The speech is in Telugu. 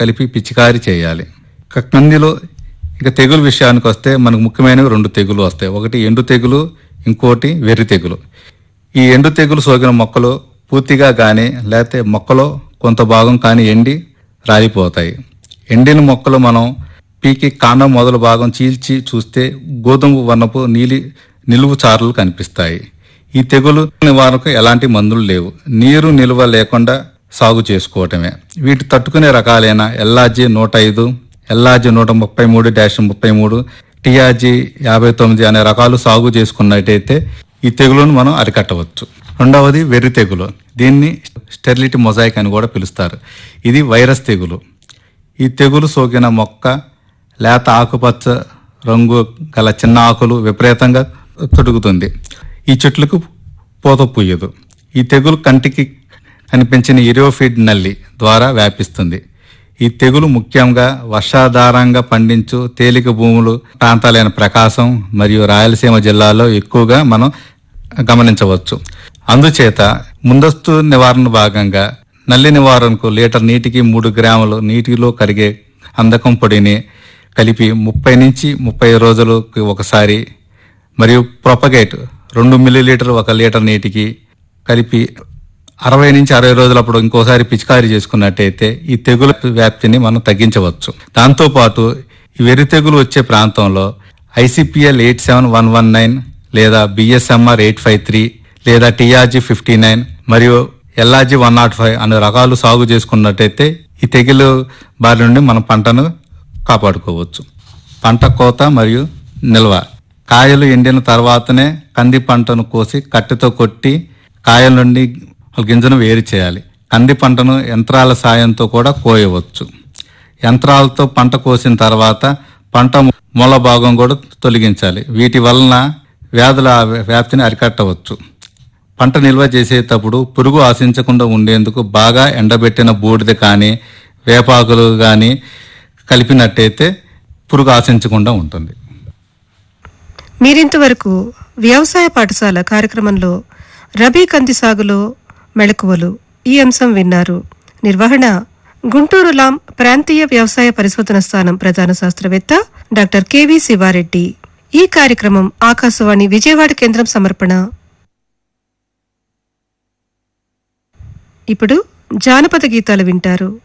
కలిపి పిచికారీ చేయాలి ఇక కందిలో ఇక తెగులు విషయానికి వస్తే మనకు ముఖ్యమైనవి రెండు తెగులు వస్తాయి ఒకటి ఎండు తెగులు ఇంకోటి వెర్రి తెగులు ఈ ఎండు తెగులు సోకిన మొక్కలు పూర్తిగా కానీ లేకపోతే మొక్కలో కొంత భాగం కానీ ఎండి రాలిపోతాయి ఎండిన మొక్కలు మనం పీకి కాండం మొదలు భాగం చీల్చి చూస్తే గోధుమ వర్ణపు నీలి నిలువు చారలు కనిపిస్తాయి ఈ తెగులు నివారణకు ఎలాంటి మందులు లేవు నీరు నిల్వ లేకుండా సాగు చేసుకోవటమే వీటి తట్టుకునే రకాలైన ఎల్ఆర్జీ నూట ఐదు ఎల్ఆర్జీ నూట ముప్పై మూడు డాష్ ముప్పై మూడు టీఆర్జీ యాభై తొమ్మిది అనే రకాలు సాగు చేసుకున్నట్టయితే ఈ తెగులును మనం అరికట్టవచ్చు రెండవది వెర్రి తెగులు దీన్ని స్టెరిలిటీ మొజాయిక్ అని కూడా పిలుస్తారు ఇది వైరస్ తెగులు ఈ తెగులు సోకిన మొక్క లేత ఆకుపచ్చ రంగు గల చిన్న ఆకులు విపరీతంగా తొడుగుతుంది ఈ చెట్లకు పూత పూయదు ఈ తెగులు కంటికి కనిపించిన ఇరియోఫీడ్ నల్లి ద్వారా వ్యాపిస్తుంది ఈ తెగులు ముఖ్యంగా వర్షాధారంగా పండించు తేలిక భూములు ప్రాంతాలైన ప్రకాశం మరియు రాయలసీమ జిల్లాలో ఎక్కువగా మనం గమనించవచ్చు అందుచేత ముందస్తు నివారణ భాగంగా నల్లి నివారణకు లీటర్ నీటికి మూడు గ్రాములు నీటిలో కరిగే అందకం పొడిని కలిపి ముప్పై నుంచి ముప్పై రోజులకు ఒకసారి మరియు ప్రొపగేట్ రెండు మిల్లీలీటర్ ఒక లీటర్ నీటికి కలిపి అరవై నుంచి అరవై రోజులప్పుడు ఇంకోసారి పిచికారీ చేసుకున్నట్టయితే ఈ తెగుల వ్యాప్తిని మనం తగ్గించవచ్చు దాంతోపాటు ఈ వెర్రి తెగులు వచ్చే ప్రాంతంలో ICPL eight seven one one nine లేదా బిఎస్ఎంఆర్ ఎయిట్ ఫైవ్ త్రీ లేదా టీఆర్జీ ఫిఫ్టీ నైన్ మరియు ఎల్ఆర్జీ వన్ నాట్ ఫైవ్ అనే రకాలు సాగు చేసుకున్నట్టయితే ఈ తెగులు బారి నుండి మన పంటను కాపాడుకోవచ్చు పంట కోత మరియు నిల్వ కాయలు ఎండిన తర్వాతనే కంది పంటను కోసి కట్టెతో కొట్టి కాయల నుండి గింజను వేరు చేయాలి కంది పంటను యంత్రాల సాయంతో కూడా కోయవచ్చు యంత్రాలతో పంట కోసిన తర్వాత పంట మూల భాగం కూడా తొలగించాలి వీటి వలన వ్యాధుల వ్యాప్తిని అరికట్టవచ్చు పంట నిల్వ చేసేటప్పుడు పురుగు ఆశించకుండా ఉండేందుకు బాగా ఎండబెట్టిన బూడిద కానీ వేపాకులు కానీ కలిపినట్టయితే పురుగు ఆశించకుండా ఉంటుంది మీరింతవరకు వ్యవసాయ పాఠశాల కార్యక్రమంలో రబీ కంది సాగులో మెళకువలు ఈ అంశం విన్నారు నిర్వహణ గుంటూరు లాం ప్రాంతీయ వ్యవసాయ పరిశోధన స్థానం ప్రధాన శాస్త్రవేత్త డాక్టర్ కెవి శివారెడ్డి ఈ కార్యక్రమం ఆకాశవాణి విజయవాడ కేంద్రం సమర్పణ ఇప్పుడు జానపద గీతాలు వింటారు